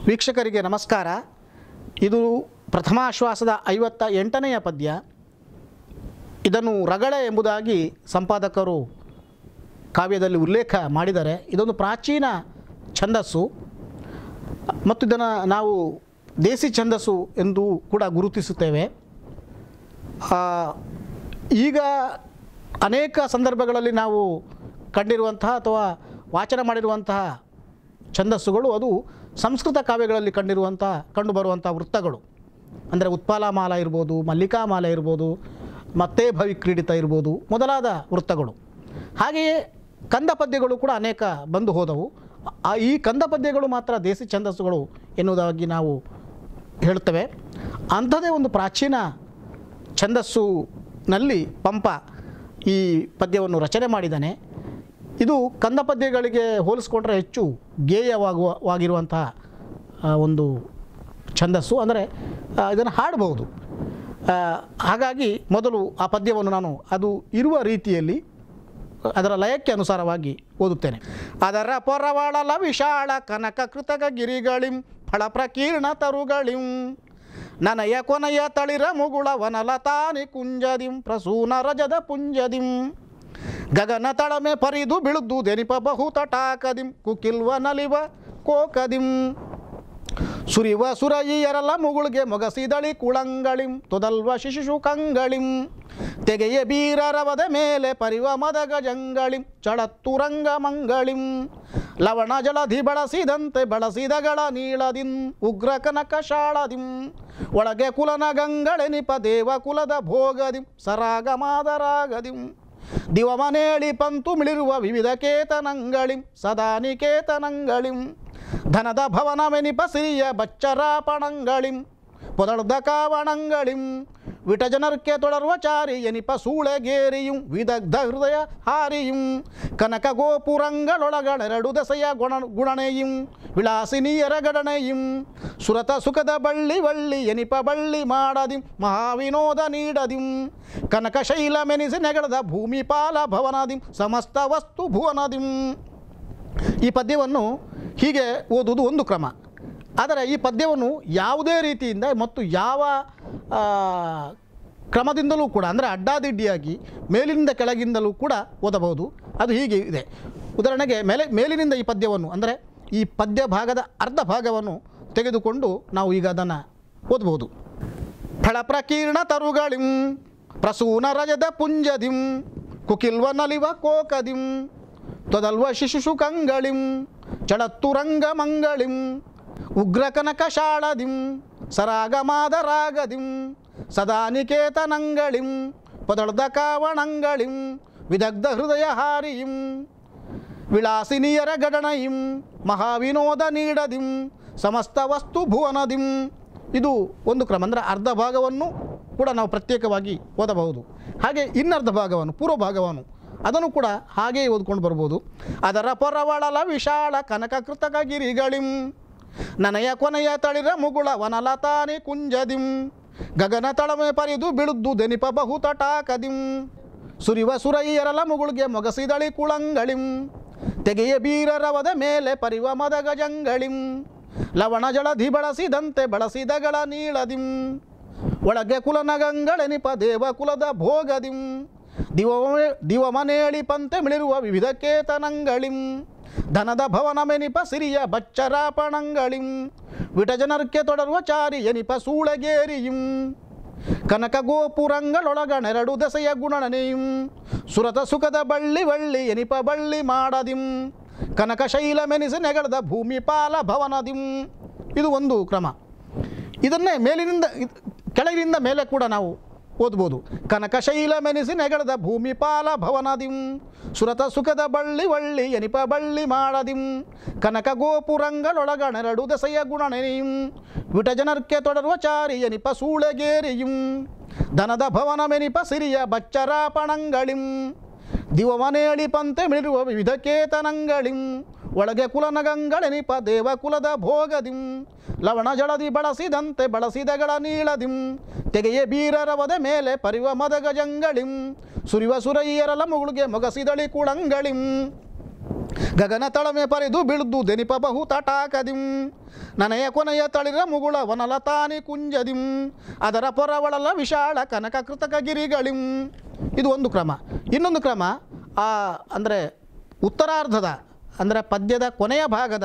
ವೀಕ್ಷಕರಿಗೆ ನಮಸ್ಕಾರ ಇದು ಪ್ರಥಮಾಶ್ವಾಸದ ಐವತ್ತ ಎಂಟನೆಯ ಪದ್ಯ ಇದನ್ನು ರಗಳೆ ಎಂಬುದಾಗಿ ಸಂಪಾದಕರು ಕಾವ್ಯದಲ್ಲಿ ಉಲ್ಲೇಖ ಮಾಡಿದ್ದಾರೆ ಇದೊಂದು ಪ್ರಾಚೀನ ಛಂದಸ್ಸು ಮತ್ತು ಇದನ್ನು ನಾವು ದೇಸಿ ಛಂದಸ್ಸು ಎಂದು ಕೂಡ ಗುರುತಿಸುತ್ತೇವೆ ಆ, ಈಗ ಅನೇಕ ಸಂದರ್ಭಗಳಲ್ಲಿ ನಾವು ಕಂಡಿರುವಂತಹ ಅಥವಾ ವಾಚನ ಮಾಡಿರುವಂತಹ ಛಂದಸ್ಸುಗಳು ಅದು ಸಂಸ್ಕೃತ ಕಾವ್ಯಗಳಲ್ಲಿ ಕಂಡಿರುವಂತಹ ಕಂಡುಬರುವಂಥ ವೃತ್ತಗಳು ಅಂದರೆ ಉತ್ಪಲಮಾಲ ಇರ್ಬೋದು ಮಲ್ಲಿಕಾಮಾಲ ಇರ್ಬೋದು ಮತ್ತೆ ಭವಿಕ್ರೀಡಿತ ಇರ್ಬೋದು ಮೊದಲಾದ ವೃತ್ತಗಳು ಹಾಗೆಯೇ ಕಂದ ಪದ್ಯಗಳು ಕೂಡ ಅನೇಕ ಬಂದು ಹೋದವು ಆ ಈ ಕಂದ ಪದ್ಯಗಳು ಮಾತ್ರ ದೇಸಿ ಛಂದಸ್ಸುಗಳು ಎನ್ನುವುದಾಗಿ ನಾವು ಹೇಳ್ತೇವೆ ಅಂಥದ್ದೇ ಒಂದು ಪ್ರಾಚೀನ ಛಂದಸ್ಸುನಲ್ಲಿ ಪಂಪ ಈ ಪದ್ಯವನ್ನು ರಚನೆ ಮಾಡಿದ್ದಾನೆ ಇದು ಕಂದ ಪದ್ಯಗಳಿಗೆ ಹೋಲಿಸ್ಕೊಂಡ್ರೆ ಹೆಚ್ಚು ಗೇಯವಾಗುವ ವಾಗಿರುವಂತಹ ಆ, ಒಂದು ಛಂದಸ್ಸು ಅಂದರೆ ಇದನ್ನು ಹಾಡಬಹುದು ಆ, ಹಾಗಾಗಿ ಮೊದಲು ಆ ಪದ್ಯವನ್ನು ನಾನು ಅದು ಇರುವ ರೀತಿಯಲ್ಲಿ ಅದರ ಲಯಕ್ಕೆ ಅನುಸಾರವಾಗಿ ಓದುತ್ತೇನೆ ಅದರ ಪೊರವಾಳಲ ವಿಶಾಲ ಕನಕ ಕೃತಕ ಗಿರಿಗಳಿಂ ಫಳ ಪ್ರಕೀರ್ಣ ತರುಗಳಿಂ ನನಯ ಕೊನೆಯ ತಳಿರ ಮುಗುಳ ವನಲತಾನಿ ಕುಂಜದಿಂ ಪ್ರಸೂನ ರಜದ ಪುಂಜದಿಂ ಗಗನ ತಳಮೆ ಪರಿದು ಬಿಳುದು ದೆನಿಪ ಬಹು ತಟಾಕದಿಂ ಕುಕಿಲ್ವ ನಲಿವ ಕೋಕದಿಂ ಸುರಿವ ಸುರಯಿಯರಲ ಮುಗುಳ್ಗೆ ಮೊಗಸಿದಳಿ ಕುಳಂಗಳಿಂ ತೊದಲ್ವ ಶಿಶು ಕಂಗಳಿಂ ತೆಗೆಯ ಬೀರರವದ ಮೇಲೆ ಪರಿವ ಮದಗ ಜಂಗಳಿಂ ಚಳತ್ತುರಂಗ ಮಂಗಳಿಂ ಲವಣ ಜಲಧಿ ಬಳಸಿದಂತೆ ಬಳಸಿದಗಳ ನೀಳದಿಂ ಉಗ್ರ ಕನಕ ಶಾಳದಿಂ ಒಳಗೆ ಕುಲನ ಗಂಗಳೆನಿಪ ದೇವ ಕುಲದ ಭೋಗದಿಂ ಸರಾಗ ಮಾದರಾಗದಿಂ ದಿವಮನೇಳಿ ಪಂತು ಮಿಳಿರುವ ವಿವಿಧ ಕೇತನಂಗಳಿಂ ಸದಾ ನಿಕೇತನಂಗಳಿಂ ಧನದ ಭವನವೆನಿಪ ಸಿರಿಯ ಬಚ್ಚರಾಪಣಂಗಳಿಂ ಪೊದಳ್ದ ಕಾವಣಂಗಳಿಂ ವಿಟಜನರ್ಕೆ ತೊಡರುವ ಚಾರಿ ಎನಿಪ ಸೂಳೆಗೇರಿಯುಂ ವಿದಗ್ಧ ಹೃದಯ ಹಾರಿಯುಂ ಕನಕ ಗೋಪುರಂಗಳೊಳಗಳೆರಡು ದಸೆಯ ಗುಣ ಗುಣನೆಯುಂ ವಿಳಾಸಿನಿಯರ ಗಡಣೆಯುಂ ಸುರತ ಸುಖದ ಬಳ್ಳಿ ಬಳ್ಳಿ ಎನಿಪ ಬಳ್ಳಿ ಮಾಡದಿಂ ಮಹಾವಿನೋದ ನೀಡದಿಂ ಕನಕ ಶೈಲ ಮೆನಿಸಿ ನೆಗಳದ ಭೂಮಿ ಪಾಲ ಭವನದಿಂ ಸಮಸ್ತ ವಸ್ತು ಭುವನದಿಂ ಈ ಪದ್ಯವನ್ನು ಹೀಗೆ ಓದುವುದು ಒಂದು ಕ್ರಮ ಆದರೆ ಈ ಪದ್ಯವನ್ನು ಯಾವುದೇ ರೀತಿಯಿಂದ ಮತ್ತು ಯಾವ ಆ, ಕ್ರಮದಿಂದಲೂ ಕೂಡ ಅಂದರೆ ಅಡ್ಡಾದಿಡ್ಡಿಯಾಗಿ ಮೇಲಿನಿಂದ ಕೆಳಗಿಂದಲೂ ಕೂಡ ಓದಬಹುದು ಅದು ಹೀಗೆ ಇದೆ ಉದಾಹರಣೆಗೆ ಮೇಲೆ ಮೇಲಿನಿಂದ ಈ ಪದ್ಯವನ್ನು ಅಂದರೆ ಈ ಪದ್ಯ ಭಾಗದ ಅರ್ಧ ಭಾಗವನ್ನು ತೆಗೆದುಕೊಂಡು ನಾವು ಈಗ ಅದನ್ನು ಓದಬಹುದು ಫಳ ಪ್ರಕೀರ್ಣ ತರುಗಳಿಂ ಪ್ರಸೂನ ರಜದ ಪುಂಜದಿಂ ಕುಕಿಲ್ವ ನಲಿವ ಕೋಕದಿಂ ತೊದಲ್ವ ಶಿಶುಷು ಕಂಗಳಿಂ ಚಳತ್ತುರಂಗ ಮಂಗಳಿಂ ಉಗ್ರ ಕನಕ ಶಾಳದಿಂ ಸರಾಗಮಾದರಾಗದಿಂ ಸದಾ ನಿಕೇತನಂಗಳಿಂ ಪದಳ್ದ ಕಾವಣಂಗಳಿಂ ವಿದಗ್ಧ ಹೃದಯ ಹಾರಿಯಿಂ ವಿಳಾಸಿನಿಯರ ಗಡಣಯಿಂ ಮಹಾವಿನೋದ ನೀಡದಿಂ ಸಮಸ್ತ ವಸ್ತು ಭುವನದಿಂ ಇದು ಒಂದು ಕ್ರಮ ಅಂದರೆ ಅರ್ಧ ಭಾಗವನ್ನು ಕೂಡ ನಾವು ಪ್ರತ್ಯೇಕವಾಗಿ ಓದಬಹುದು ಹಾಗೆ ಇನ್ನರ್ಧ ಭಾಗವನ್ನು ಪೂರ್ವ ಭಾಗವನ್ನು ಅದನ್ನು ಕೂಡ ಹಾಗೆಯೇ ಓದ್ಕೊಂಡು ಬರ್ಬೋದು ಅದರ ಪೊರವಳಲ ವಿಶಾಲ ಕನಕ ಕೃತಕ ಗಿರಿಗಳಿಂ ನನಯ ಕೊನೆಯ ತಳಿರ ಮುಗುಳ ವನಲತಾನಿ ಕುಂಜದಿಂ ಗಗನ ತಳಮೆ ಪರಿದು ಬಿಳುದ್ದು ದೆನಿಪ ಬಹು ತಟಾಕದಿಂ ಸುರಿವ ಸುರೈಯರಲ ಮುಗುಳ್ಗೆ ಮೊಗಸಿದಳಿ ಕುಳಂಗಳಿಂ ತೆಗೆಯ ಬೀರರವದ ಮೇಲೆ ಪರಿವ ಮದಗ ಜಂಗಳಿಂ ಲವಣ ಜಳಧಿ ಬಳಸಿದಂತೆ ಬಳಸಿದಗಳ ನೀಳದಿಂ ಒಳಗೆ ಕುಲನಗಂಗಳೆನಿಪ ದೇವ ಕುಲದ ಭೋಗದಿಂ ದಿವ ದಿವಮನೇಳಿ ಪಂತೆ ಮಿಳಿರುವ ವಿವಿಧ ಕೇತನಂಗಳಿಂ ಧನದ ಭವನ ಮೆನಿಪ ಸಿರಿಯ ಬಚ್ಚರಾಪಣಂಗಳಿಂ ವಿಟಜನರ್ಕೆ ತೊಡರುವ ಚಾರಿ ಎನಿಪ ಸೂಳಗೇರಿಯಿಂ ಕನಕ ಗೋಪುರಂಗಳೊಳಗಣೆರಡು ದಸೆಯ ಗುಣನೆಯುಂ ಸುರತ ಸುಖದ ಬಳ್ಳಿ ಬಳ್ಳಿ ಎನಿಪ ಬಳ್ಳಿ ಮಾಡದಿಂ ಕನಕ ಶೈಲ ಮೆನಿಸಿ ನೆಗಳದ ಭೂಮಿ ಪಾಲ ಭವನದಿಂ ಇದು ಒಂದು ಕ್ರಮ ಇದನ್ನೇ ಮೇಲಿನಿಂದ ಇದ್- ಕೆಳಗಿನಿಂದ ಮೇಲೆ ಕೂಡ ನಾವು ಓದ್ಬೋದು ಕನಕ ಶೈಲ ಮೆನಿಸಿ ನೆಗಳದ ಭೂಮಿ ಪಾಲ ಭವನದಿಂ ಸುರತ ಸುಖದ ಬಳ್ಳಿ ಬಳ್ಳಿ ಎನಿಪ ಬಳ್ಳಿ ಮಾಡದಿಂ ಕನಕ ಗೋಪುರಂಗಳೊಳಗಣೆರಡು ದಸೆಯ ಗುಣನೆಯುಂ ವಿಟಜನರ್ಕೆ ತೊಡರುವ ಚಾರಿ ಎನಿಪ ಸೂಳೆಗೇರಿಯುಂ ಧನದ ಭವನ ಮೆನಿಪ ಸಿರಿಯ ಬಚ್ಚರಾಪಣಂಗಳಿಂ ದಿವಮನೇಳಿ ಪಂತೆ ಮಿಳಿರುವ ವಿವಿಧ ಕೇತನಂಗಳಿಂ ಒಳಗೆ ಕುಲನಗಂಗಳೆನಿಪ ದೇವ ಕುಲದ ಭೋಗದಿಂ ಲವಣ ಜಳದಿ ಬಳಸಿದಂತೆ ಬಳಸಿದಗಳ ನೀಳದಿಂ ತೆಗೆಯ ಬೀರರವದ ಮೇಲೆ ಪರಿವ ಮದಗ ಜಂಗಳಿಂ ಸುರಿವ ಸುರೈಯರಲ ಮುಗುಳ್ಗೆ ಮೊಗಸಿದಳಿ ಕುಳಂಗಳಿಂ ಗಗನ ತಳಮೆ ಪರಿದು ಬಿಳ್ದು ದೆನಿಪ ಬಹು ತಟಾಕದಿಂ ನನಯ ಕೊನೆಯ ತಳಿರ ಮುಗುಳ ವನಲತಾನಿ ಕುಂಜದಿಂ ಅದರ ಪೊರವಳಲ ವಿಶಾಲ ಕನಕ ಕೃತಕ ಗಿರಿಗಳಿಂ ಇದು ಒಂದು ಕ್ರಮ ಇನ್ನೊಂದು ಕ್ರಮ ಆ ಅಂದರೆ ಉತ್ತರಾರ್ಧದ ಅಂದರೆ ಪದ್ಯದ ಕೊನೆಯ ಭಾಗದ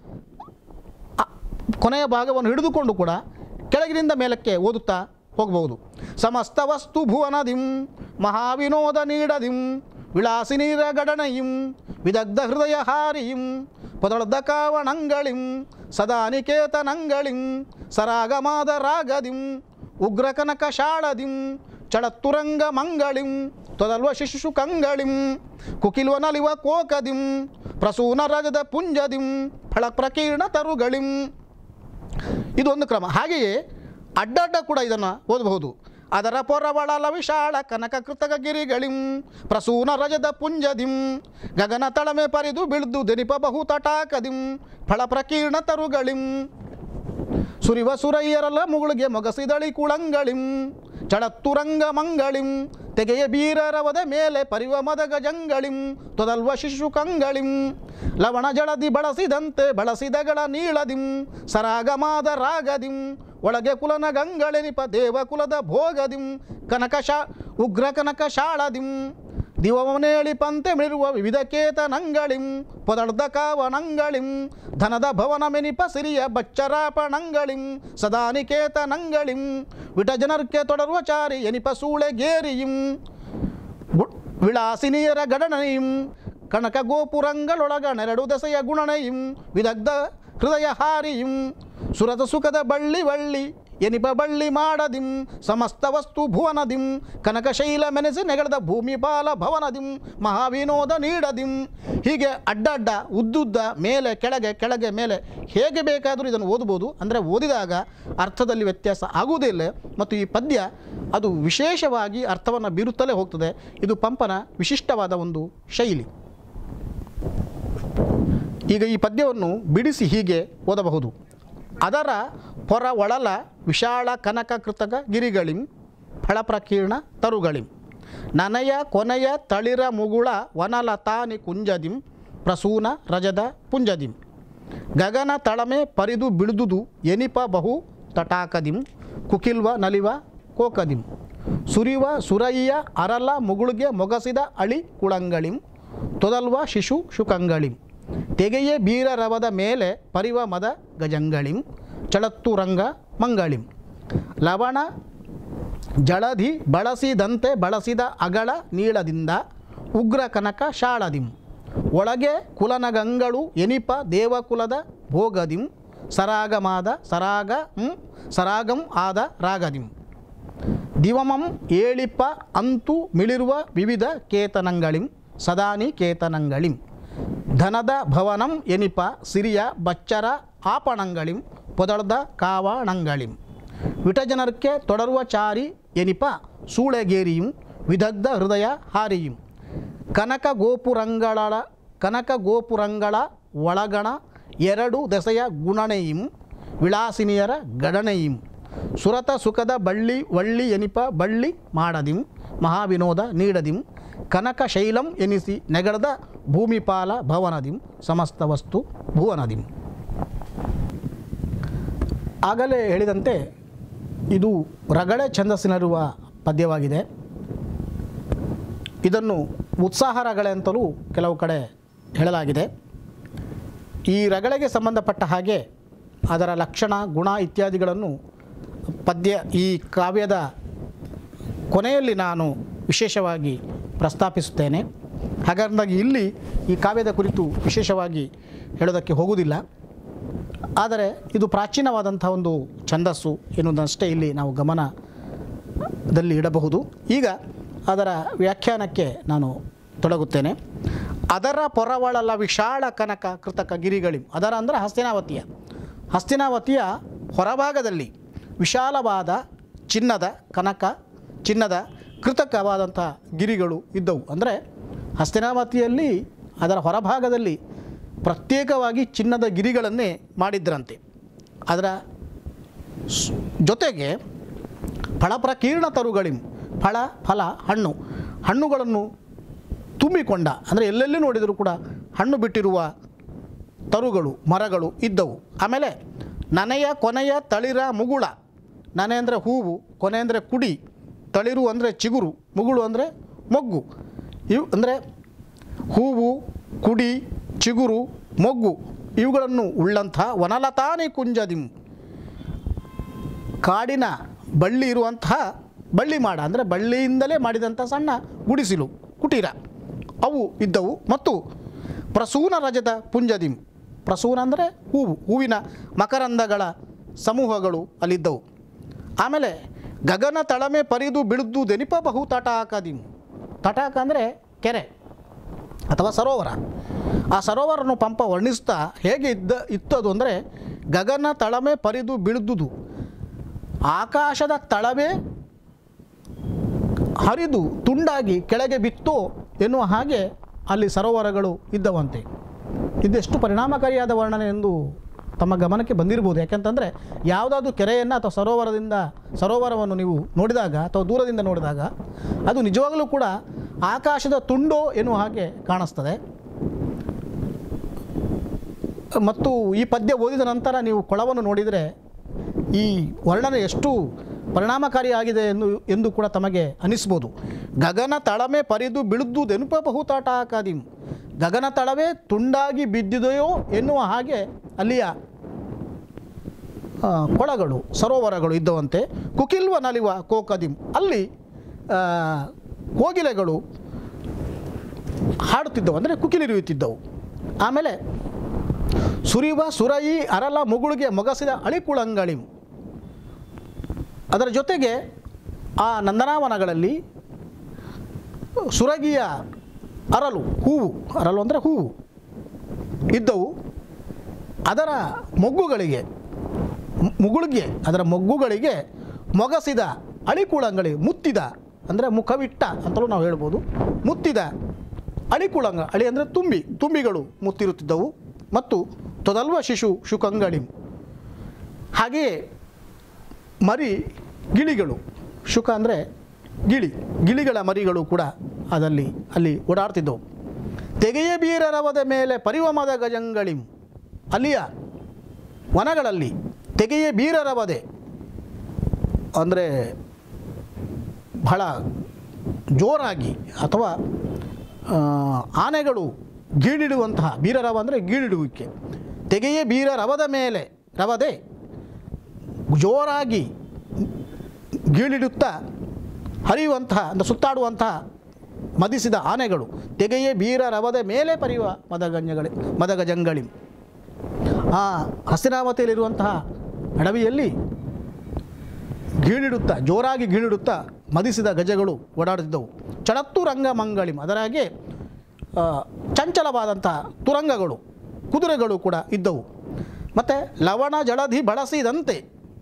ಆ ಕೊನೆಯ ಭಾಗವನ್ನು ಹಿಡಿದುಕೊಂಡು ಕೂಡ ಕೆಳಗಿನಿಂದ ಮೇಲಕ್ಕೆ ಓದುತ್ತಾ ಹೋಗಬಹುದು ಸಮಸ್ತ ವಸ್ತು ಭುವನದಿಂ ಮಹಾವಿನೋದ ನೀಡದಿಂ ವಿಳಾಸಿನೀರ ಗಡಣಯಿಂ ವಿದಗ್ಧ ಹೃದಯ ಹಾರಿಯಿಂ ಪೊದಳದ ಕಾವಣಂಗಳಿಂ ಸದಾ ನಿಕೇತನಂಗಳಿಂ ಸರಾಗಮಾದ ರಾಗದಿಂ ಉಗ್ರ ಕನಕ ಶಾಳದಿಂ ಚಳತ್ತುರಂಗ ಮಂಗಳಿಂ ತೊದಲ್ವ ಶಿಶು ಕಂಗಳಿಂ ಕುಕಿಲ್ವ ನಲಿವ ಕೋಕದಿಂ ಪ್ರಸೂನ ರಜದ ಪುಂಜದಿಂ ಫಳ ಪ್ರಕೀರ್ಣ ತರುಗಳಿಂ ಇದೊಂದು ಕ್ರಮ ಹಾಗೆಯೇ ಅಡ್ಡಡ್ಡ ಕೂಡ ಇದನ್ನು ಓದಬಹುದು ಅದರ ಪೊರವಳಲ ವಿಶಾಲ ಕನಕ ಕೃತಕ ಗಿರಿಗಳಿಂ ಪ್ರಸೂನ ರಜದ ಪುಂಜದಿಂ ಗಗನ ತಳಮೆ ಪರಿದು ಬಿಳ್ದು ದೆನಿಪ ಬಹು ತಟಾಕದಿಂ ಫಳ ಪ್ರಕೀರ್ಣ ತರುಗಳಿಂ ಸುರಿವ ಸುರಯ್ಯರಲ್ಲ ಮುಗುಳಿಗೆ ಮೊಗಸಿದಳಿ ಕುಳಂಗಳಿಂ ಚಳತ್ತುರಂಗ ಮಂಗಳಿಂ ತೆಗೆಯ ಬೀರರವದ ಮೇಲೆ ಪರಿವ ಮದ ಗಜಂಗಳಿಂ ತೊದಲ್ವ ಶಿಶು ಕಂಗಳಿಂ ಲವಣ ಜಳದಿ ಬಳಸಿದಂತೆ ಬಳಸಿದಗಳ ನೀಳದಿಂ ಸರಾಗಮಾದ ರಾಗದಿಂ ಒಳಗೆ ಕುಲನ ಗಂಗಳೆನಿಪ ದೇವಕುಲದ ಭೋಗದಿಂ ಕನಕ ಶಾ ಉಗ್ರ ಕನಕ ಶಾಳದಿಂ ದಿವವನೇಳಿ ಪಂತೆ ಮಿರುವ ವಿವಿಧ ಕೇತನಂಗಳಿಂ ಪೊದಳ್ದ ಕಾವನಂಗಳಿಂ ಧನದ ಭವನ ಮೆನಿಪ ಸಿರಿಯ ಬಚ್ಚರಾಪಣಂಗಳಿಂ ಸದಾ ನಿಕೇತನಂಗಳಿಂ ವಿಟಜನರ್ಕೆ ತೊಡರುವ ಚಾರಿ ಎನಿಪ ಸೂಳೆ ಗೇರಿಯಿಂ ಗು- ವಿಳಾಸಿನಿಯರ ಗಡಣೆಯಿಂ ಕನಕ ಗೋಪುರಂಗಳೊಳಗ ನೆರಡು ದಸೆಯ ಗುಣನೆಯಿಂ ವಿದಗ್ಧ ಹೃದಯ ಹಾರಿಯಿಂ ಸುರದ ಸುಖದ ಬಳ್ಳಿ ಬಳ್ಳಿ ಎನಿಪ ಬಳ್ಳಿ ಮಾಡದಿಂ ಸಮಸ್ತ ವಸ್ತು ಭುವನದಿಂ ಕನಕಶೈಲ ಮೆನೆಸಿ ನೆಗಳದ ಭೂಮಿಪಾಲ ಭವನದಿಂ ಮಹಾವಿನೋದ ನೀಡದಿಂ ಹೀಗೆ ಅಡ್ಡಡ್ಡ ಉದ್ದುದ್ದ ಮೇಲೆ ಕೆಳಗೆ ಕೆಳಗೆ ಮೇಲೆ ಹೇಗೆ ಬೇಕಾದರೂ ಇದನ್ನು ಓದ್ಬೋದು ಅಂದರೆ ಓದಿದಾಗ ಅರ್ಥದಲ್ಲಿ ವ್ಯತ್ಯಾಸ ಆಗುವುದಿಲ್ಲ ಮತ್ತು ಈ ಪದ್ಯ ಅದು ವಿಶೇಷವಾಗಿ ಅರ್ಥವನ್ನು ಬೀರುತ್ತಲೇ ಹೋಗ್ತದೆ ಇದು ಪಂಪನ ವಿಶಿಷ್ಟವಾದ ಒಂದು ಶೈಲಿ ಈಗ ಈ ಪದ್ಯವನ್ನು ಬಿಡಿಸಿ ಹೀಗೆ ಓದಬಹುದು ಅದರ ಪೊರ ಒಳಲ ವಿಶಾಲ ಕನಕ ಕೃತಕ ಗಿರಿಗಳಿಂ ಫಳಪ್ರಕೀರ್ಣ ತರುಗಳಿಂ ನನಯ ಕೊನೆಯ ತಳಿರ ಮುಗುಳ ವನಲತಾನಿ ಕುಂಜದಿಂ ಪ್ರಸೂನ ರಜದ ಪುಂಜದಿಂ ಗಗನ ತಳಮೆ ಪರಿದು ಬಿಳಿದುದು ಎನಿಪ ಬಹು ತಟಾಕದಿಂ ಕುಕಿಲ್ವ ನಲಿವ ಕೋಕದಿಂ ಸುರಿವ ಸುರಯ್ಯ ಅರಲ ಮುಗುಳುಗೆ ಮೊಗಸಿದ ಅಳಿ ಕುಳಂಗಳಿಂ ತೊದಲ್ವ ಶಿಶು ಶುಕಂಗಳಿಂ ತೆಗೆಯೇ ಬೀರರವದ ಮೇಲೆ ಪರಿವ ಮದ ಗಜಂಗಳಿಂ ಚಳತ್ತು ರಂಗ ಮಂಗಳಿಂ ಲವಣ ಜಳಧಿ ಬಳಸಿದಂತೆ ಬಳಸಿದ ಅಗಳ ನೀಳದಿಂದ ಉಗ್ರ ಕನಕ ಶಾಳದಿಂ ಒಳಗೆ ಕುಲನಗಂಗಳು ಎನಿಪ ದೇವಕುಲದ ಭೋಗದಿಂ ಸರಾಗಮಾದ ಸರಾಗ ಹ್ಮ್, ಸರಾಗಂ ಆದ ರಾಗದಿಂ ದಿವಮಂ ಏಳಿಪ ಅಂತು ಮಿಳಿರುವ ವಿವಿಧ ಕೇತನಂಗಳಿಂ ಸದಾನಿ ಕೇತನಂಗಳಿಂ ಧನದ ಭವನಂ ಎನಿಪ ಸಿರಿಯ ಬಚ್ಚರ ಆಪಣಂಗಳಿಂ ಪೊದಳ್ದ ಕಾವಾಣಂಗಳಿಂ ವಿಟಜನರ್ಕೆ ತೊಡರುವ ಚಾರಿ ಎನಿಪ ಸೂಳೆಗೇರಿயும் ವಿದಗ್ಧ ಹೃದಯ ಹಾರಿயும் ಕನಕ ಗೋಪುರಂಗಳ ಕನಕ ಗೋಪುರಂಗಳ ಒಳಗಣ ಎರಡು ದೆಸೆಯ ಗುಣನೆಯಿಂ ವಿಳಾಸಿನಿಯರ ಗಣನೆಯಿಂ ಸುರತ ಸುಖದ ಬಳ್ಳಿ ವಳ್ಳಿ ಎನಿಪ ಬಳ್ಳಿ ಮಾಡದಿಂ ಮಹಾವಿನೋದ ನೀಡದಿಂ ಕನಕ ಶೈಲಂ ಎನಿಸಿ ನೆಗಡದ ಭೂಮಿಪಾಲ ಭವನದಿಂ ಸಮಸ್ತ ವಸ್ತು ಭುವನದಿಂ ಆಗಲೇ ಹೇಳಿದಂತೆ ಇದು ರಗಳೆ ಛಂದಸ್ಸಿನಲ್ಲಿರುವ ಪದ್ಯವಾಗಿದೆ ಇದನ್ನು ಉತ್ಸಾಹ ರಗಳೆ ಅಂತಲೂ ಕೆಲವು ಕಡೆ ಹೇಳಲಾಗಿದೆ ಈ ರಗಳೆಗೆ ಸಂಬಂಧಪಟ್ಟ ಹಾಗೆ ಅದರ ಲಕ್ಷಣ ಗುಣ ಇತ್ಯಾದಿಗಳನ್ನು ಪದ್ಯ ಈ ಕಾವ್ಯದ ಕೊನೆಯಲ್ಲಿ ನಾನು ವಿಶೇಷವಾಗಿ ಪ್ರಸ್ತಾಪಿಸುತ್ತೇನೆ ಹಾಗಾಗಿ ಇಲ್ಲಿ ಈ ಕಾವ್ಯದ ಕುರಿತು ವಿಶೇಷವಾಗಿ ಹೇಳೋದಕ್ಕೆ ಹೋಗುವುದಿಲ್ಲ ಆದರೆ ಇದು ಪ್ರಾಚೀನವಾದಂಥ ಒಂದು ಛಂದಸ್ಸು ಎನ್ನುವುದಷ್ಟೇ ಇಲ್ಲಿ ನಾವು ಗಮನದಲ್ಲಿ ಇಡಬಹುದು ಈಗ ಅದರ ವ್ಯಾಖ್ಯಾನಕ್ಕೆ ನಾನು ತೊಡಗುತ್ತೇನೆ ಅದರ ಪೊರವಳಲ ವಿಶಾಲ ಕನಕ ಕೃತಕ ಗಿರಿಗಳಿಂ ಅದರ ಅಂದರೆ ಹಸ್ತಿನಾವತಿಯ ಹಸ್ತಿನಾವತಿಯ ಹೊರಭಾಗದಲ್ಲಿ ವಿಶಾಲವಾದ ಚಿನ್ನದ ಕನಕ ಚಿನ್ನದ ಕೃತಕವಾದಂಥ ಗಿರಿಗಳು ಇದ್ದವು ಅಂದರೆ ಹಸ್ತಿನಾವತಿಯಲ್ಲಿ ಅದರ ಹೊರಭಾಗದಲ್ಲಿ ಪ್ರತ್ಯೇಕವಾಗಿ ಚಿನ್ನದ ಗಿರಿಗಳನ್ನೇ ಮಾಡಿದ್ರಂತೆ ಅದರ ಸ್- ಜೊತೆಗೆ ಫಳಪ್ರಕೀರ್ಣ ತರುಗಳಿಂ ಫಳ ಫಲ ಹಣ್ಣು ಹಣ್ಣುಗಳನ್ನು ತುಂಬಿಕೊಂಡ ಅಂದರೆ ಎಲ್ಲೆಲ್ಲಿ ನೋಡಿದರೂ ಕೂಡ ಹಣ್ಣು ಬಿಟ್ಟಿರುವ ತರುಗಳು ಮರಗಳು ಇದ್ದವು ಆಮೇಲೆ ನನೆಯ ಕೊನೆಯ ತಳಿರ ಮುಗುಳ ನನೆ ಅಂದರೆ ಹೂವು ಕೊನೆ ಅಂದರೆ ಕುಡಿ ತಳಿರು ಅಂದರೆ ಚಿಗುರು ಮುಗುಳು ಅಂದರೆ ಮೊಗ್ಗು ಇವು ಅಂದರೆ ಹೂವು ಕುಡಿ ಚಿಗುರು ಮೊಗ್ಗು ಇವುಗಳನ್ನು ಉಳ್ಳಂಥ ವನಲತಾನಿ ಕುಂಜದಿಂ ಕಾಡಿನ ಬಳ್ಳಿ ಇರುವಂತಹ ಬಳ್ಳಿ ಮಾಡ ಅಂದರೆ ಬಳ್ಳಿಯಿಂದಲೇ ಮಾಡಿದಂಥ ಸಣ್ಣ ಗುಡಿಸಿಲು ಕುಟೀರ ಅವು ಇದ್ದವು ಮತ್ತು ಪ್ರಸೂನ ರಜದ ಪುಂಜದಿಂ ಪ್ರಸೂನ ಅಂದರೆ ಹೂವು ಹೂವಿನ ಮಕರಂದಗಳ ಸಮೂಹಗಳು ಅಲ್ಲಿದ್ದವು ಆಮೇಲೆ ಗಗನ ತಳಮೆ ಪರಿದು ಬಿಳಿದು ದೆನಿಪ ಬಹು ತಟಾಕದಿಂ ತಟಾಕ ಅಂದರೆ ಕೆರೆ ಅಥವಾ ಸರೋವರ ಆ ಸರೋವರನ್ನು ಪಂಪ ವರ್ಣಿಸ್ತಾ ಹೇಗೆ ಇದ್ದ ಇತ್ತದು ಅಂದರೆ ಗಗನ ತಳಮೆ ಪರಿದು ಬಿಳಿದುದು ಆಕಾಶದ ತಳವೇ ಹರಿದು ತುಂಡಾಗಿ ಕೆಳಗೆ ಬಿತ್ತೋ ಎನ್ನುವ ಹಾಗೆ ಅಲ್ಲಿ ಸರೋವರಗಳು ಇದ್ದವಂತೆ ಇದೆಷ್ಟು ಪರಿಣಾಮಕಾರಿಯಾದ ವರ್ಣನೆ ಎಂದು ತಮ್ಮ ಗಮನಕ್ಕೆ ಬಂದಿರ್ಬೋದು ಯಾಕೆಂತಂದರೆ ಯಾವುದಾದ್ರೂ ಕೆರೆಯನ್ನು ಅಥವಾ ಸರೋವರದಿಂದ ಸರೋವರವನ್ನು ನೀವು ನೋಡಿದಾಗ ಅಥವಾ ದೂರದಿಂದ ನೋಡಿದಾಗ ಅದು ನಿಜವಾಗಲೂ ಕೂಡ ಆಕಾಶದ ತುಂಡೋ ಎನ್ನುವ ಹಾಗೆ ಕಾಣಿಸ್ತದೆ ಮತ್ತು ಈ ಪದ್ಯ ಓದಿದ ನಂತರ ನೀವು ಕೊಳವನ್ನು ನೋಡಿದರೆ ಈ ವರ್ಣನೆ ಎಷ್ಟು ಪರಿಣಾಮಕಾರಿಯಾಗಿದೆ ಎಂದು ಎಂದು ಕೂಡ ತಮಗೆ ಅನಿಸ್ಬೋದು ಗಗನ ತಳಮೆ ಪರಿದು ಬಿಳಿದು ದೆನುಪ ಬಹುತಾಟ ಹಾಕಾದಿಂ ಗಗನ ತಳವೇ ತುಂಡಾಗಿ ಬಿದ್ದಿದೆಯೋ ಎನ್ನುವ ಹಾಗೆ ಅಲ್ಲಿಯ ಆ, ಕೊಳಗಳು ಸರೋವರಗಳು ಇದ್ದವಂತೆ ಕುಕಿಲ್ವ ನಲಿವ ಕೋಕದಿಂ ಅಲ್ಲಿ ಆ, ಕೋಗಿಲೆಗಳು ಹಾಡುತ್ತಿದ್ದವು ಅಂದರೆ ಕುಕಿಲಿರಿಯುತ್ತಿದ್ದವು ಆಮೇಲೆ ಸುರಿವ ಸುರಯಿ ಅರಲ ಮುಗುಳಿಗೆ ಮೊಗಸಿದ ಅಳಿಕುಳಂಗಳಿಂ ಅದರ ಜೊತೆಗೆ ಆ ನಂದನಾವನಗಳಲ್ಲಿ ಸುರಗಿಯ ಅರಲು ಹೂವು ಅರಲು ಅಂದರೆ ಹೂವು ಇದ್ದವು ಅದರ ಮೊಗ್ಗುಗಳಿಗೆ ಮು- ಮುಗುಳಿಗೆ ಅದರ ಮೊಗ್ಗುಗಳಿಗೆ ಮೊಗಸಿದ ಅಳಿಕುಳಂಗಳಿ ಮುತ್ತಿದ ಅಂದರೆ ಮುಖವಿಟ್ಟ ಅಂತಲೂ ನಾವು ಹೇಳ್ಬೋದು ಮುತ್ತಿದ ಅಳಿಕುಳಂಗ ಅಳಿ ಅಂದರೆ ತುಂಬಿ ತುಂಬಿಗಳು ಮುತ್ತಿರುತ್ತಿದ್ದವು ಮತ್ತು ತೊದಲ್ವ ಶಿಶು ಶುಕಂಗಳಿಂ ಹಾಗೆಯೇ ಮರಿ ಗಿಳಿಗಳು ಶುಕ ಅಂದರೆ ಗಿಳಿ ಗಿಳಿಗಳ ಮರಿಗಳು ಕೂಡ ಅದಲ್ಲಿ ಅಲ್ಲಿ ಓಡಾಡ್ತಿದ್ದವು ತೆಗೆಯ ಬೀರರವದ ಮೇಲೆ ಪರಿವಮದ ಗಜಂಗಳಿಂ ಅಲ್ಲಿಯ ವನಗಳಲ್ಲಿ ತೆಗೆಯ ಬೀರರವದೆ ಅಂದರೆ ಬಹಳ ಜೋರಾಗಿ ಅಥವಾ ಆ, ಆನೆಗಳು ಗೀಳಿಡುವಂತಹ ಬೀರರವ ಅಂದರೆ ಗೀಳಿಡುವಿಕೆ ತೆಗೆಯ ಬೀರ ರವದ ಮೇಲೆ ರವದೆ ಜೋರಾಗಿ ಗೀಳಿಡುತ್ತಾ ಹರಿಯುವಂತಹ ಅಂದರೆ ಸುತ್ತಾಡುವಂತಹ ಮದಿಸಿದ ಆನೆಗಳು ತೆಗೆಯೇ ಬೀರ ರವದ ಮೇಲೆ ಪರಿಯುವ ಮದಗಂಜಗಳಿ ಮದಗಜಂಗಳಿ ಆ ಹಸ್ತಿನಾವತಿಯಲ್ಲಿರುವಂತಹ ಅಡವಿಯಲ್ಲಿ ಗೀಳಿಡುತ್ತಾ ಜೋರಾಗಿ ಗೀಳಿಡುತ್ತಾ ಮದಿಸಿದ ಗಜಗಳು ಓಡಾಡುತ್ತಿದ್ದವು ಚಡತ್ತು ರಂಗ ಮಂಗಳಿಂ ಅದರಾಗೆ ಆ, ಚಂಚಲವಾದಂತಹ ತುರಂಗಗಳು ಕುದುರೆಗಳು ಕೂಡ ಇದ್ದವು ಮತ್ತು ಲವಣ ಜಳಧಿ ಬಳಸಿದಂತೆ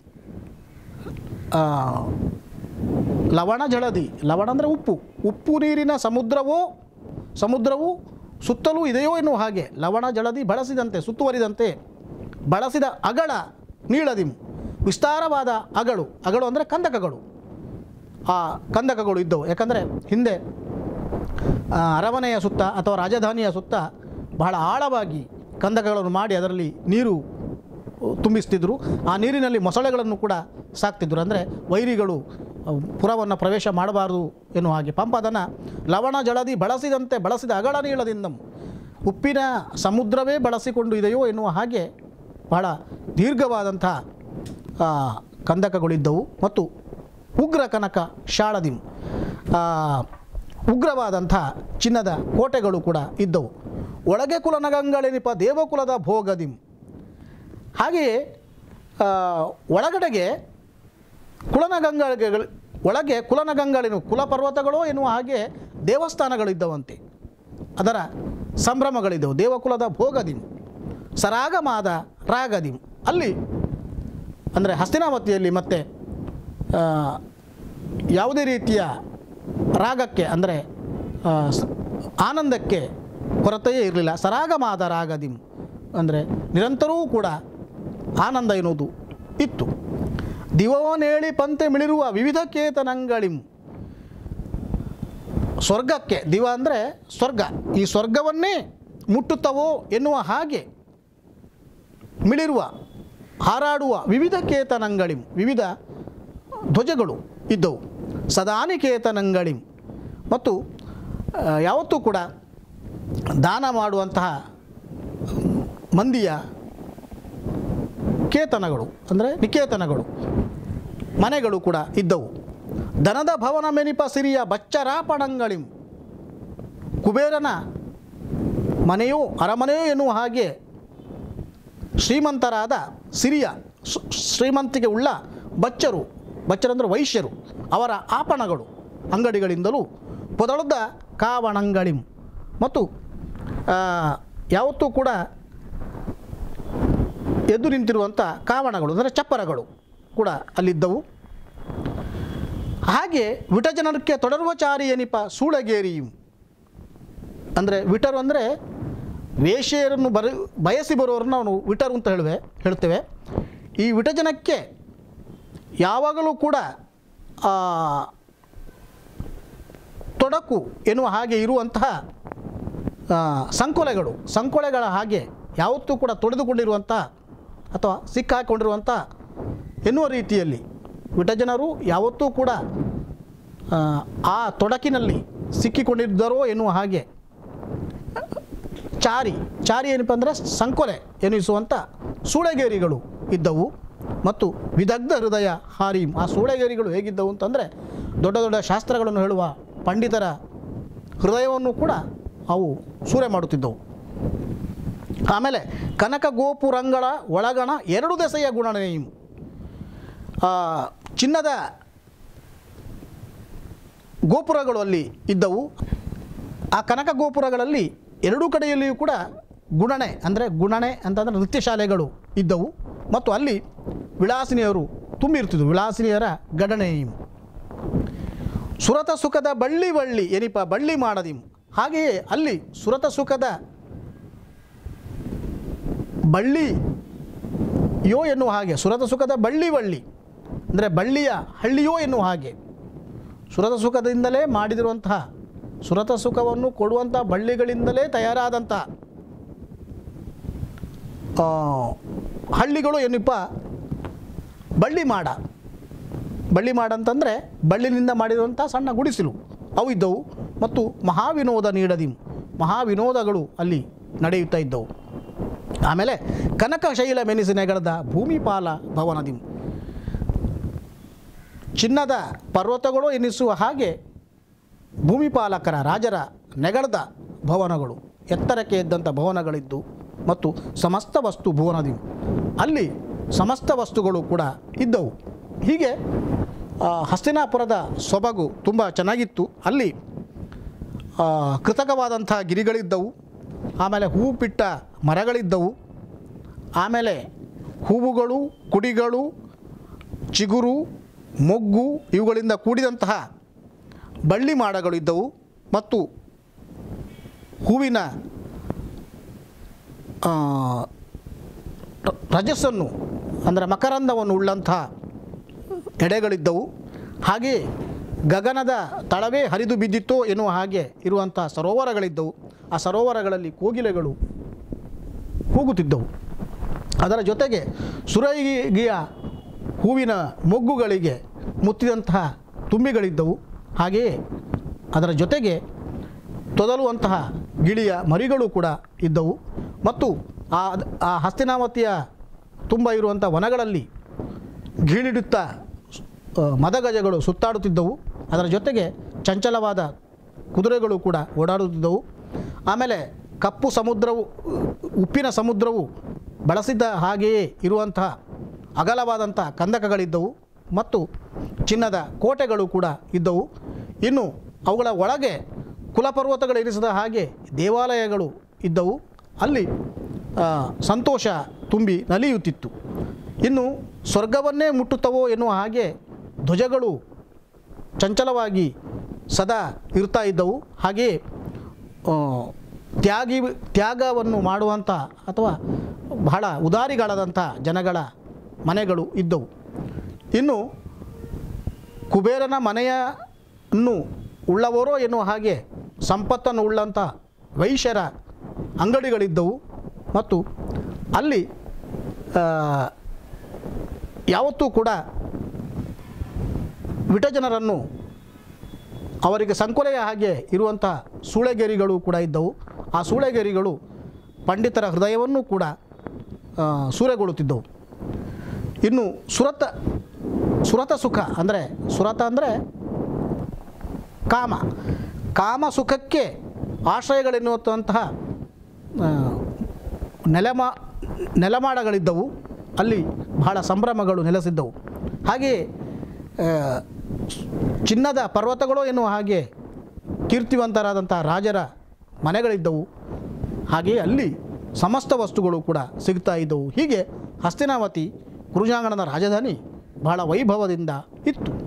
ಆ, ಲವಣ ಜಳಧಿ ಲವಣ ಅಂದರೆ ಉಪ್ಪು ಉಪ್ಪು ನೀರಿನ ಸಮುದ್ರವೋ ಸಮುದ್ರವು ಸುತ್ತಲೂ ಇದೆಯೋ ಎನ್ನುವ ಹಾಗೆ ಲವಣ ಜಳಧಿ ಬಳಸಿದಂತೆ ಸುತ್ತುವರಿದಂತೆ ಬಳಸಿದ ಅಗಳ ನೀಳದಿಂ ವಿಸ್ತಾರವಾದ ಅಗಳು ಅಗಳು ಅಂದರೆ ಕಂದಕಗಳು ಆ ಕಂದಕಗಳು ಇದ್ದವು ಯಾಕಂದರೆ ಹಿಂದೆ ಆ, ಅರಮನೆಯ ಸುತ್ತ ಅಥವಾ ರಾಜಧಾನಿಯ ಸುತ್ತ ಬಹಳ ಆಳವಾಗಿ ಕಂದಕಗಳನ್ನು ಮಾಡಿ ಅದರಲ್ಲಿ ನೀರು ತುಂಬಿಸ್ತಿದ್ರು ಆ ನೀರಿನಲ್ಲಿ ಮೊಸಳೆಗಳನ್ನು ಕೂಡ ಸಾಕ್ತಿದ್ರು ಅಂದರೆ ವೈರಿಗಳು ಅವು ಪುರವನ್ನು ಪ್ರವೇಶ ಮಾಡಬಾರದು ಎನ್ನುವ ಹಾಗೆ ಪಂಪ ಅದನ್ನು ಲವಣ ಜಳದಿ ಬಳಸಿದಂತೆ ಬಳಸಿದ ಅಗಳ ನೀಳದಿಂದಂ ಉಪ್ಪಿನ ಸಮುದ್ರವೇ ಬಳಸಿಕೊಂಡು ಇದೆಯೋ ಎನ್ನುವ ಹಾಗೆ ಬಹಳ ದೀರ್ಘವಾದಂಥ ಆ, ಕಂದಕಗಳಿದ್ದವು ಮತ್ತು ಉಗ್ರ ಕನಕ ಶಾಳದಿಂ ಆ, ಉಗ್ರವಾದಂಥ ಚಿನ್ನದ ಕೋಟೆಗಳು ಕೂಡ ಇದ್ದವು ಒಳಗೆ ಕುಲನಗಂಗಳೆನಿಪ ದೇವಕುಲದ ಭೋಗದಿಂ ಹಾಗೆಯೇ ಆ, ಒಳಗಡೆಗೆ ಕುಲನಗಂಗಳಿಗೆ ಒಳಗೆ ಕುಲನಗಂಗಳಿನ ಕುಲಪರ್ವತಗಳು ಎನ್ನುವ ಹಾಗೆ ದೇವಸ್ಥಾನಗಳಿದ್ದವಂತೆ ಅದರ ಸಂಭ್ರಮಗಳಿದ್ದವು ದೇವಕುಲದ ಭೋಗದಿಂ ಸರಾಗಮಾದ ರಾಗದಿಂ ಅಲ್ಲಿ ಅಂದರೆ ಹಸ್ತಿನಾವತಿಯಲ್ಲಿ ಮತ್ತೆ ಆ, ಯಾವುದೇ ರೀತಿಯ ರಾಗಕ್ಕೆ ಅಂದರೆ ಆ, ಸ- ಆನಂದಕ್ಕೆ ಕೊರತೆಯೇ ಇರಲಿಲ್ಲ ಸರಾಗಮಾದ ರಾಗದಿಂ ಅಂದರೆ ನಿರಂತರವೂ ಕೂಡ ಆನಂದ ಎನ್ನುವುದು ಇತ್ತು ದಿವೋನೇಳಿ ಪಂತೆ ಮಿಳಿರುವ ವಿವಿಧ ಕೇತನಂಗಳಿಂ ಸ್ವರ್ಗಕ್ಕೆ ದಿವ ಅಂದರೆ ಸ್ವರ್ಗ ಈ ಸ್ವರ್ಗವನ್ನೇ ಮುಟ್ಟುತ್ತವೋ ಎನ್ನುವ ಹಾಗೆ ಮಿಳಿರುವ ಹಾರಾಡುವ ವಿವಿಧ ಕೇತನಂಗಳಿಂ ವಿವಿಧ ಧ್ವಜಗಳು ಇದ್ದವು ಸದಾನಿಕೇತನಂಗಳಿಂ ಮತ್ತು ಆ, ಯಾವತ್ತೂ ಕೂಡ ದಾನ ಮಾಡುವಂತಹ ಮಂದಿಯ ಕೇತನಗಳು ಅಂದರೆ ನಿಕೇತನಗಳು ಮನೆಗಳು ಕೂಡ ಇದ್ದವು ದನದ ಭವನ ಮೆನಿಪ ಸಿರಿಯ ಬಚ್ಚರಾಪಣಂಗಳಿಂ ಕುಬೇರನ ಮನೆಯೋ ಅರಮನೆಯೋ ಎನ್ನುವ ಹಾಗೆ ಶ್ರೀಮಂತರಾದ ಸಿರಿಯ ಸ್- ಶ್ರೀಮಂತಿಕೆ ಉಳ್ಳ ಬಚ್ಚರು ಬಚ್ಚರಂದ್ರೆ ವೈಶ್ಯರು ಅವರ ಆಪಣಗಳು ಅಂಗಡಿಗಳಿಂದಲೂ ಪೊದಳದ ಕಾವಣಂಗಳಿಂ ಮತ್ತು ಆ, ಯಾವತ್ತೂ ಕೂಡ ಎದ್ದು ನಿಂತಿರುವಂಥ ಕಾವಣಗಳು ಅಂದರೆ ಚಪ್ಪರಗಳು ಕೂಡ ಅಲ್ಲಿದ್ದವು ಹಾಗೆ ವಿಟಜನಕ್ಕೆ ತೊಡರುವಚಾರಿ ಎನಿಪ ಸೂಳಗೇರಿಯು ಅಂದರೆ ವಿಟರು ಅಂದರೆ ವೇಶ್ಯೆಯರನ್ನು ಬರ ಬಯಸಿ ಬರುವವರನ್ನು ನಾವು ವಿಟರು ಅಂತ ಹೇಳುವೆ ಹೇಳ್ತೇವೆ ಈ ವಿಟಜನಕ್ಕೆ ಯಾವಾಗಲೂ ಕೂಡ ಆ, ತೊಡಕು ಎನ್ನುವ ಹಾಗೆ ಇರುವಂತಹ ಆ, ಸಂಕೊಲೆಗಳು ಸಂಕೊಲೆಗಳ ಹಾಗೆ ಯಾವತ್ತೂ ಕೂಡ ತೊಡೆದುಕೊಂಡಿರುವಂಥ ಅಥವಾ ಸಿಕ್ಕಾಕೊಂಡಿರುವಂಥ ಎನ್ನುವ ರೀತಿಯಲ್ಲಿ ವಿಟಜನರು ಯಾವತ್ತೂ ಕೂಡ ಆ, ಆ ತೊಡಕಿನಲ್ಲಿ ಸಿಕ್ಕಿಕೊಂಡಿದ್ದರೋ ಎನ್ನುವ ಹಾಗೆ ಚಾರಿ ಚಾರಿ ಏನಪ್ಪ ಅಂದರೆ ಸಂಕೊಲೆ ಎನಿಸುವಂಥ ಸೂಳೆಗೇರಿಗಳು ಇದ್ದವು ಮತ್ತು ವಿದಗ್ಧ ಹೃದಯ ಹಾರಿಂ ಆ ಸೂಳೆಗೇರಿಗಳು ಹೇಗಿದ್ದವು ಅಂತಂದರೆ ದೊಡ್ಡ ದೊಡ್ಡ ಶಾಸ್ತ್ರಗಳನ್ನು ಹೇಳುವ ಪಂಡಿತರ ಹೃದಯವನ್ನು ಕೂಡ ಅವು ಸೂರೆ ಮಾಡುತ್ತಿದ್ದವು ಆಮೇಲೆ ಕನಕ ಗೋಪುರಂಗಳ ಒಳಗಣ ಎರಡು ದೆಸೆಯ ಗುಣನೆಯು ಆ, ಚಿನ್ನದ ಗೋಪುರಗಳು ಅಲ್ಲಿ ಇದ್ದವು ಆ ಕನಕ ಗೋಪುರಗಳಲ್ಲಿ ಎರಡೂ ಕಡೆಯಲ್ಲಿಯೂ ಕೂಡ ಗುಣನೆ ಅಂದರೆ ಗುಣನೆ ಅಂತಂದರೆ ನೃತ್ಯ ಶಾಲೆಗಳು ಇದ್ದವು ಮತ್ತು ಅಲ್ಲಿ ವಿಳಾಸಿನಿಯರು ತುಂಬಿರ್ತಿದ್ವು ವಿಳಾಸಿನಿಯರ ಗಣನೆಯು ಸುರತ ಸುಖದ ಬಳ್ಳಿ ಬಳ್ಳಿ ಎನಿಪ ಬಳ್ಳಿ ಮಾಡದಿಂ ಹಾಗೆಯೇ ಅಲ್ಲಿ ಸುರತ ಸುಖದ ಬಳ್ಳಿ ಯೋ ಎನ್ನುವ ಹಾಗೆ ಸುರತ ಸುಖದ ಬಳ್ಳಿ ಬಳ್ಳಿ ಅಂದರೆ ಬಳ್ಳಿಯ ಹಳ್ಳಿಯೋ ಎನ್ನುವ ಹಾಗೆ ಸುರತ ಸುಖದಿಂದಲೇ ಮಾಡಿದಿರುವಂತಹ ಸುರತ ಸುಖವನ್ನು ಕೊಡುವಂಥ ಬಳ್ಳಿಗಳಿಂದಲೇ ತಯಾರಾದಂಥ ಆ, ಹಳ್ಳಿಗಳು ಎನ್ನಿಪ್ಪ ಬಳ್ಳಿ ಮಾಡ ಬಳ್ಳಿ ಮಾಡ ಅಂತಂದರೆ ಬಳ್ಳಿನಿಂದ ಮಾಡಿರುವಂಥ ಸಣ್ಣ ಗುಡಿಸಲು ಅವು ಇದ್ದವು ಮತ್ತು ಮಹಾವಿನೋದ ನೀಡದಿಂ ಮಹಾವಿನೋದಗಳು ಅಲ್ಲಿ ನಡೆಯುತ್ತಾ ಇದ್ದವು ಆಮೇಲೆ ಕನಕಶೈಲ ಮೆನಿಸಿನೆಗಳದ ಭೂಮಿಪಾಲ ಭವನದಿಂ ಚಿನ್ನದ ಪರ್ವತಗಳು ಎನ್ನಿಸುವ ಹಾಗೆ ಭೂಮಿಪಾಲಕರ ರಾಜರ ನೆಗಳದ ಭವನಗಳು ಎತ್ತರಕ್ಕೆ ಇದ್ದಂಥ ಭವನಗಳಿದ್ದು ಮತ್ತು ಸಮಸ್ತ ವಸ್ತು ಭುವನದಿವು ಅಲ್ಲಿ ಸಮಸ್ತ ವಸ್ತುಗಳು ಕೂಡ ಇದ್ದವು ಹೀಗೆ ಆ, ಹಸ್ತಿನಾಪುರದ ಸೊಬಗು ತುಂಬ ಚೆನ್ನಾಗಿತ್ತು ಅಲ್ಲಿ ಆ, ಕೃತಕವಾದಂಥ ಗಿರಿಗಳಿದ್ದವು ಆಮೇಲೆ ಹೂ ಬಿಟ್ಟ ಮರಗಳಿದ್ದವು ಆಮೇಲೆ ಹೂವುಗಳು ಕುಡಿಗಳು ಚಿಗುರು ಮೊಗ್ಗು ಇವುಗಳಿಂದ ಕೂಡಿದಂತಹ ಬಳ್ಳಿ ಮಾಡಗಳು ಇದ್ದವು ಮತ್ತು ಹೂವಿನ ಆ, ರ- ರಜಸ್ಸನ್ನು ಅಂದರೆ ಮಕರಂದವನ್ನು ಉಳ್ಳಂತಹ ಎಡೆಗಳಿದ್ದವು ಹಾಗೆಯೇ ಗಗನದ ತಳವೇ ಹರಿದು ಬಿದ್ದಿತ್ತೋ ಎನ್ನುವ ಹಾಗೆ ಇರುವಂಥ ಸರೋವರಗಳಿದ್ದವು ಆ ಸರೋವರಗಳಲ್ಲಿ ಕೋಗಿಲೆಗಳು ಕೂಗುತ್ತಿದ್ದವು ಅದರ ಜೊತೆಗೆ ಸುರೈಗಿಯ ಹೂವಿನ ಮೊಗ್ಗುಗಳಿಗೆ ಮುತ್ತಿದಂತಹ ತುಂಬಿಗಳಿದ್ದವು ಹಾಗೆಯೇ ಅದರ ಜೊತೆಗೆ ತೊದಲುವಂತಹ ಗಿಳಿಯ ಮರಿಗಳು ಕೂಡ ಇದ್ದವು ಮತ್ತು ಆ ಆ ಹಸ್ತಿನಾವತಿಯ ತುಂಬ ಇರುವಂಥ ವನಗಳಲ್ಲಿ ಗೀಳಿಡುತ್ತಾ ಆ, ಮದಗಜಗಳು ಸುತ್ತಾಡುತ್ತಿದ್ದವು ಅದರ ಜೊತೆಗೆ ಚಂಚಲವಾದ ಕುದುರೆಗಳು ಕೂಡ ಓಡಾಡುತ್ತಿದ್ದವು ಆಮೇಲೆ ಕಪ್ಪು ಸಮುದ್ರವು ಉಪ್ಪಿನ ಸಮುದ್ರವು ಬಳಸಿದ್ದ ಹಾಗೆಯೇ ಇರುವಂತಹ ಅಗಲವಾದಂಥ ಕಂದಕಗಳಿದ್ದವು ಮತ್ತು ಚಿನ್ನದ ಕೋಟೆಗಳು ಕೂಡ ಇದ್ದವು ಇನ್ನು ಅವುಗಳ ಒಳಗೆ ಕುಲಪರ್ವತಗಳು ಇರಿಸಿದ ಹಾಗೆ ದೇವಾಲಯಗಳು ಇದ್ದವು ಅಲ್ಲಿ ಆ, ಸಂತೋಷ ತುಂಬಿ ನಲಿಯುತ್ತಿತ್ತು ಇನ್ನು ಸ್ವರ್ಗವನ್ನೇ ಮುಟ್ಟುತ್ತವೋ ಎನ್ನುವ ಹಾಗೆ ಧ್ವಜಗಳು ಚಂಚಲವಾಗಿ ಸದಾ ಇರ್ತಾ ಇದ್ದವು ಹಾಗೆಯೇ ಆ, ತ್ಯಾಗಿ ತ್ಯಾಗವನ್ನು ಮಾಡುವಂಥ ಅಥವಾ ಬಹಳ ಉದಾರಿಗಳಾದಂಥ ಜನಗಳ ಮನೆಗಳು ಇದ್ದವು ಇನ್ನು ಕುಬೇರನ ಮನೆಯನ್ನು ಉಳ್ಳವರೋ ಎನ್ನುವ ಹಾಗೆ ಸಂಪತ್ತನ್ನು ಉಳ್ಳಂಥ ವೈಶ್ಯರ ಅಂಗಡಿಗಳಿದ್ದವು ಮತ್ತು ಅಲ್ಲಿ ಆ, ಯಾವತ್ತೂ ಕೂಡ ವಿಟಜನರನ್ನು ಅವರಿಗೆ ಸಂಕೊಲೆಯ ಹಾಗೆ ಇರುವಂಥ ಸೂಳೆಗೇರಿಗಳು ಕೂಡ ಇದ್ದವು ಆ ಸೂಳೆಗೇರಿಗಳು ಪಂಡಿತರ ಹೃದಯವನ್ನು ಕೂಡ ಆ, ಸೂರೆಗೊಳ್ಳುತ್ತಿದ್ದವು ಇನ್ನು ಸುರತ ಸುರತ ಸುಖ ಅಂದರೆ ಸುರತ ಅಂದರೆ ಕಾಮ ಕಾಮ ಸುಖಕ್ಕೆ ಆಶ್ರಯಗಳೆನ್ನುವಂತಹ ಆ, ನೆಲಮಾ ನೆಲಮಾಡಗಳಿದ್ದವು ಅಲ್ಲಿ ಬಹಳ ಸಂಭ್ರಮಗಳು ನೆಲೆಸಿದ್ದವು ಹಾಗೆಯೇ ಆ, ಚಿನ್ನದ ಪರ್ವತಗಳು ಎನ್ನುವ ಹಾಗೆ ಕೀರ್ತಿವಂತರಾದಂಥ ರಾಜರ ಮನೆಗಳಿದ್ದವು ಹಾಗೆಯೇ ಅಲ್ಲಿ ಸಮಸ್ತ ವಸ್ತುಗಳು ಕೂಡ ಸಿಗ್ತಾ ಇದ್ದವು ಹೀಗೆ ಹಸ್ತಿನಾವತಿ ಕುರುಜಾಂಗಣದ ರಾಜಧಾನಿ ಬಹಳ ವೈಭವದಿಂದ ಇತ್ತು